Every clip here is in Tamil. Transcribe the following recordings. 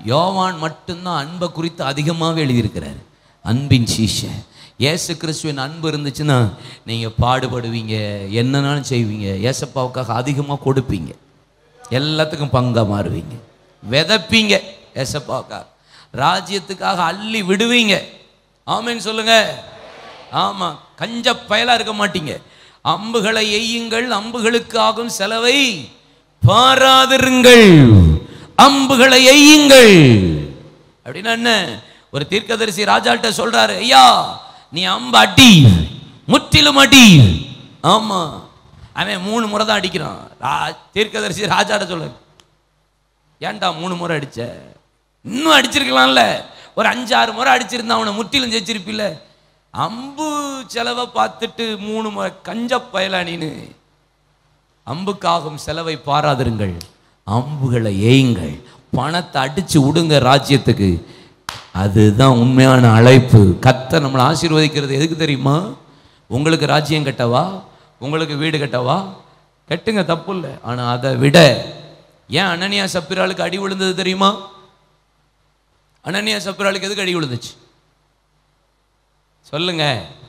யோவான் மட்டும்தான் அன்பை குறித்து அதிகமாக எழுதியிருக்கிறார் அன்பின் சீஷன் இயேசு கிறிஸ்துவின் அன்பு இருந்துச்சுன்னா நீங்கள் பாடுபடுவீங்க என்னன்னாலும் செய்வீங்க ஏசப்பாவுக்காக அதிகமாக கொடுப்பீங்க எல்லாத்துக்கும் பங்கா மாறுவீங்க விதைப்பீங்க ஏசப்பாவுக்காக ராஜ்யத்துக்காக அள்ளி விடுவீங்க ஆமென்னு சொல்லுங்க ஆமாம் கஞ்ச பயலா இருக்க மாட்டீங்க அம்புகளை எய்யுங்கள் அம்புகளுக்கு ஆகும் செலவை பாராதிருங்கள் அம்புகளை எய்யுங்கள் அப்படின்னா என்ன ஒரு தீர்க்கதரிசி ராஜாட்ட சொல்றாரு ஐயா நீ அம்பு அடி முற்றிலும் அடி ஆமா அவன் மூணு முறை தான் அடிக்கிறான் ரா- தீர்க்கதரிசி ராஜாட்ட சொல்றாரு ஏன்டா மூணு முறை அடிச்ச இன்னும் அடிச்சிருக்கலாம்ல ஒரு அஞ்சாறு முறை அடிச்சிருந்தா அவனை முற்றிலும் ஜெயிச்சிருப்பில்ல அம்பு செலவை பார்த்துட்டு மூணு முறை கஞ்ச பயலா நீனு அம்புக்காகும் செலவை பாராதிருங்கள் அம்புகளை ஏயுங்கள் பணத்தை அடிச்சு விடுங்க ராஜ்யத்துக்கு அதுதான் உண்மையான அழைப்பு கத்த நம்மளை ஆசீர்வதிக்கிறது எதுக்கு தெரியுமா உங்களுக்கு ராஜ்யம் கட்டவா உங்களுக்கு வீடு கட்டவா கட்டுங்க தப்பு இல்லை ஆனால் அதை விட ஏன் அனனியா சப்பிராளுக்கு அடி விழுந்தது தெரியுமா அனனியா சப்பிராளுக்கு எதுக்கு அடி விழுந்துச்சு சொல்லுங்க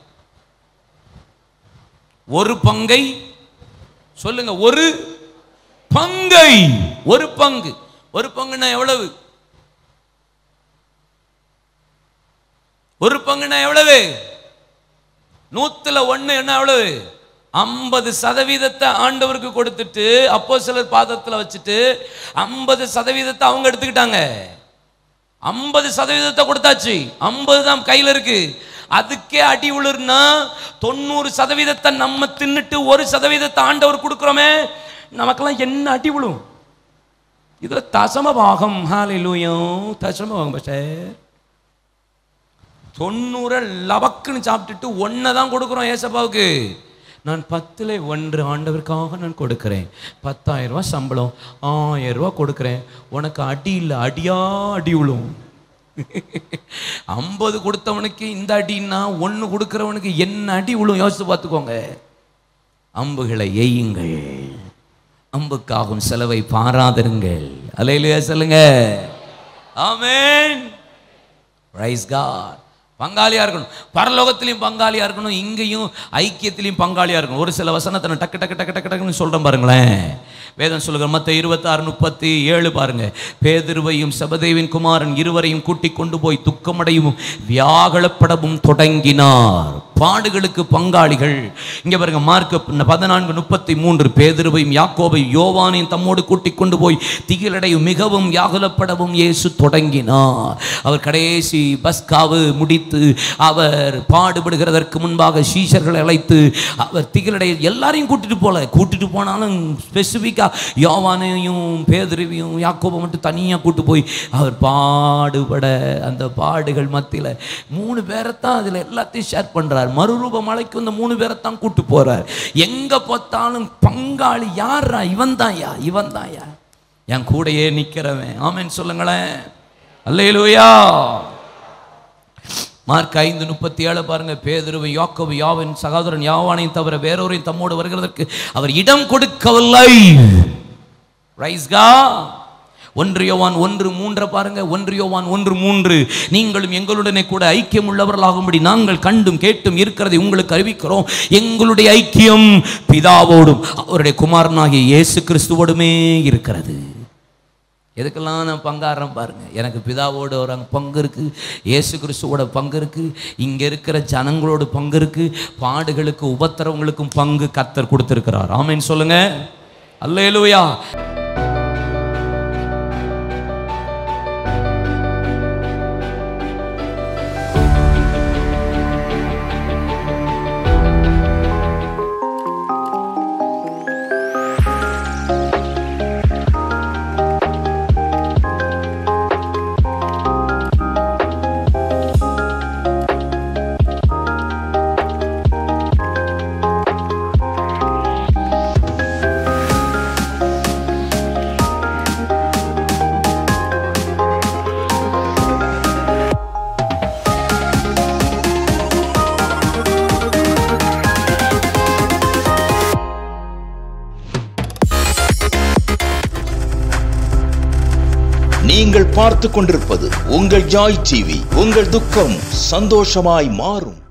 ஒரு பங்கை சொல்லுங்க ஒரு பங்கை ஒரு பங்கு ஒரு பங்குன்னா எவ்வளவு ஒரு பங்குன்னா எவ்வளவு நூத்துல ஒண்ணு என்ன எவ்வளவு ஐம்பது சதவீதத்தை ஆண்டவருக்கு கொடுத்துட்டு அப்போ சிலர் பாதத்தில் வச்சுட்டு ஐம்பது சதவீதத்தை அவங்க எடுத்துக்கிட்டாங்க ஐம்பது சதவீதத்தை கொடுத்தாச்சு ஐம்பது தான் கையில் இருக்கு அதுக்கே அடி உளுர்னா தொண்ணூறு சதவீதத்தை நம்ம தின்னுட்டு ஒரு சதவீதத்தை ஆண்டவர் கொடுக்குறோமே நமக்கெல்லாம் என்ன அடி விழும் இதுல தசம பாகம் ஹாலிலூயம் தசம பாகம் பஷர் தொண்ணூறை லபக்குன்னு சாப்பிட்டுட்டு ஒன்றை தான் கொடுக்குறோம் ஏசப்பாவுக்கு நான் பத்தில் ஒன்று ஆண்டவருக்காக நான் கொடுக்கிறேன் பத்தாயிரம் ரூபாய் சம்பளம் ஆயிரம் ரூபாய் கொடுக்குறேன் உனக்கு அடி இல்லை அடியா அடி விழும் ஐம்பது கொடுத்தவனுக்கு இந்த அடின்னா ஒன்று கொடுக்குறவனுக்கு என்ன அடி விழும் யோசித்து பார்த்துக்கோங்க அம்புகளை எய்யுங்கள் அம்புக்காகும் செலவை பாராதிருங்கள் அலையிலேயே சொல்லுங்க ஆமென் ரைஸ் காட் பங்காளியா இருக்கணும் பரலோகத்திலையும் பங்காளியா இருக்கணும் இங்கேயும் ஐக்கியத்திலையும் பங்காளியா இருக்கணும் ஒரு சில வசனத்தை நான் டக்கு டக்கு டக்கு டக்கு டக்குன்னு சொல்றேன் பாருங்களேன் வேதம் சொல்லுங்க மத்த இருபத்தாறு முப்பத்தி ஏழு பாருங்க பேதிருவையும் சபதேவின் குமாரன் இருவரையும் கூட்டிக் கொண்டு போய் துக்கமடையும் வியாகுலப்படவும் தொடங்கினார் பாடுகளுக்கு பங்காளிகள் இங்க பாருங்க மார்க் பதினான்கு முப்பத்தி மூன்று பேதிருவையும் யாக்கோபையும் யோவானையும் தம்மோடு கூட்டிக் கொண்டு போய் திகிலடையும் மிகவும் வியாகுலப்படவும் இயேசு தொடங்கினார் அவர் கடைசி பஸ்காவு முடித்து அவர் பாடுபடுகிறதற்கு முன்பாக சீஷர்களை அழைத்து அவர் திகிலடைய எல்லாரையும் கூட்டிட்டு போல கூட்டிட்டு போனாலும் ஸ்பெசிஃபிக்காக யோவானையும் பேதிருவையும் யாக்கோபை மட்டும் தனியாக கூட்டு போய் அவர் பாடுபட அந்த பாடுகள் மத்தியில் மூணு பேரைத்தான் அதில் எல்லாத்தையும் ஷேர் பண்ணுறார் மறுரூப மலைக்கு இந்த மூணு பேரைத்தான் கூட்டு போறார் எங்கே பார்த்தாலும் பங்காளி யாரா இவன் தான்யா இவன் தான்யா என் கூடையே நிற்கிறவன் ஆமென்னு சொல்லுங்களேன் அல்லேலூயா மார்க் ஐந்து முப்பத்தி ஏழு பாருங்க பேதுருவை யாக்கோபு யாவின் சகோதரன் யாவானையும் தவிர வேறொரையும் தம்மோடு வருகிறதற்கு அவர் இடம் கொடுக்கவில்லை ரைஸ்கா ஒன்று யோவான் ஒன்று மூன்றை பாருங்க ஒன்று யோவான் ஒன்று மூன்று நீங்களும் எங்களுடனே கூட ஐக்கியம் உள்ளவர்களாகும்படி நாங்கள் கண்டும் கேட்டும் இருக்கிறதை உங்களுக்கு அறிவிக்கிறோம் எங்களுடைய ஐக்கியம் பிதாவோடும் அவருடைய குமாரனாகிய இயேசு கிறிஸ்துவோடுமே இருக்கிறது எதுக்கெல்லாம் நான் பங்காடுறேன் பாருங்க எனக்கு பிதாவோட ஒரு அங்க பங்கு இருக்கு இயேசு கிறிஸ்துவோட பங்கு இருக்கு இங்க இருக்கிற ஜனங்களோட பங்கு இருக்கு பாடுகளுக்கு உபத்திரவங்களுக்கும் பங்கு கத்தர் கொடுத்திருக்கிறார் ஆமென் சொல்லுங்க அல்லேலூயா பார்த்து கொண்டிருப்பது உங்கள் ஜாய் டிவி உங்கள் துக்கம் சந்தோஷமாய் மாறும்